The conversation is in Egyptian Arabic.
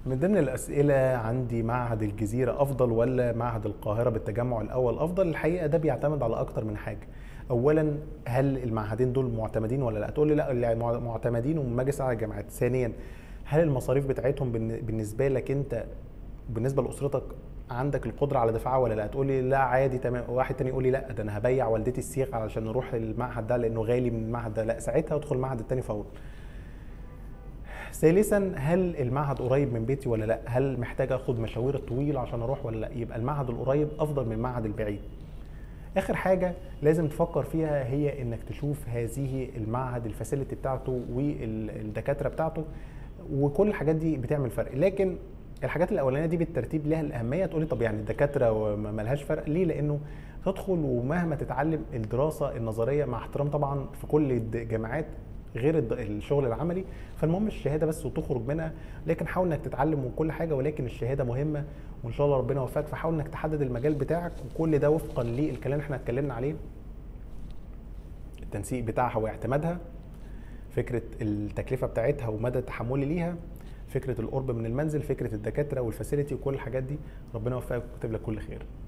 من ضمن الأسئلة عندي معهد الجزيرة أفضل ولا معهد القاهرة بالتجمع الأول أفضل؟ الحقيقة ده بيعتمد على أكتر من حاجة. أولا هل المعهدين دول معتمدين ولا لا؟ تقول لي لا اللي مع- معتمدين ومجلس على الجامعات. ثانيا هل المصاريف بتاعتهم بالن- بالنسبة لك أنت بالنسبة لأسرتك عندك القدرة على دفعها ولا لا؟ تقول لي لا عادي تمام، واحد تاني يقول لي لا ده أنا هبيع والدتي السيخ علشان نروح المعهد ده لأنه غالي من المعهد ده، لا ساعتها ادخل المعهد التاني فورا. ثالثا هل المعهد قريب من بيتي ولا لا هل محتاج اخد مشاوير طويله عشان اروح ولا لا يبقى المعهد القريب افضل من المعهد البعيد اخر حاجه لازم تفكر فيها هي انك تشوف هذه المعهد الفاسيلتي بتاعته والدكاتره بتاعته وكل الحاجات دي بتعمل فرق لكن الحاجات الاولانيه دي بالترتيب لها الاهميه تقولي طب يعني الدكاتره ما لهاش فرق ليه لانه تدخل ومهما تتعلم الدراسه النظريه مع احترام طبعا في كل الجامعات غير الد- الشغل العملي فالمهم الشهاده بس وتخرج منها لكن حاول انك تتعلم من كل حاجه ولكن الشهاده مهمه وان شاء الله ربنا يوفقك فحاول انك تحدد المجال بتاعك وكل ده وفقا للكلام اللي احنا اتكلمنا عليه التنسيق بتاعها واعتمادها فكره التكلفه بتاعتها ومدى تحملي ليها فكره القرب من المنزل فكره الدكاتره والفاسيلتي وكل الحاجات دي ربنا يوفقك ويكتب لك كل خير